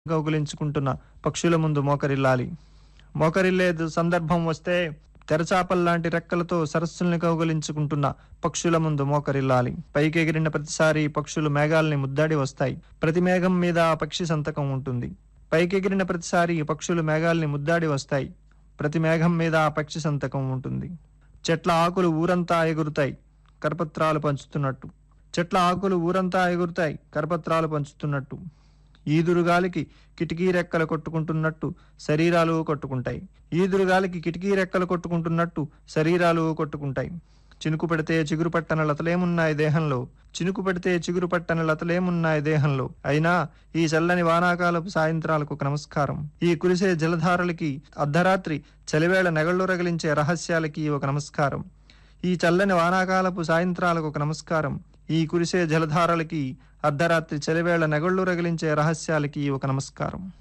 కౌగులించుకుంటున్న పక్షుల ముందు మోకరిల్లాలి మోకరిల్లే సందర్భం వస్తే తెరచాపల్లాంటి రెక్కలతో సరస్సుల్ని కౌగులించుకుంటున్న పక్షుల ముందు మోకరిల్లాలి పైకి ఎగిరిన ప్రతిసారి పక్షులు మేఘాల్ని ముద్దాడి వస్తాయి ప్రతి మేఘం మీద ఆ పక్షి సంతకం ఉంటుంది పైకి ఎగిరిన ప్రతిసారి పక్షులు మేఘాల్ని ముద్దాడి వస్తాయి ప్రతి మేఘం మీద ఆ పక్షి సంతకం ఉంటుంది చెట్ల ఆకులు ఊరంతా ఎగురుతాయి కరపత్రాలు పంచుతున్నట్టు చెట్ల ఆకులు ఊరంతా ఎగురుతాయి కరపత్రాలు పంచుతున్నట్టు ఈదురుగాలికి కిటికీ రెక్కలు కొట్టుకుంటున్నట్టు శరీరాలు కొట్టుకుంటాయి ఈదురుగాలికి కిటికీ రెక్కలు కొట్టుకుంటున్నట్టు శరీరాలు కొట్టుకుంటాయి చినుకు పెడితే చిగురు పట్టన లతలేమున్నాయి దేహంలో చినుకు పెడితే చిగురు పట్టన లతలేమున్నాయి దేహంలో అయినా ఈ చల్లని వానాకాలపు సాయంత్రాలకు ఒక నమస్కారం ఈ కురిసే జలధారలకి అర్ధరాత్రి చలివేళ నెగళ్ళు రగిలించే రహస్యాలకి ఒక నమస్కారం ఈ చల్లని వానాకాలపు సాయంత్రాలకు ఒక నమస్కారం ఈ కురిసే జలధారలకి అర్ధరాత్రి చలివేళ నెగళ్ళు రగిలించే రహస్యాలకి ఒక నమస్కారం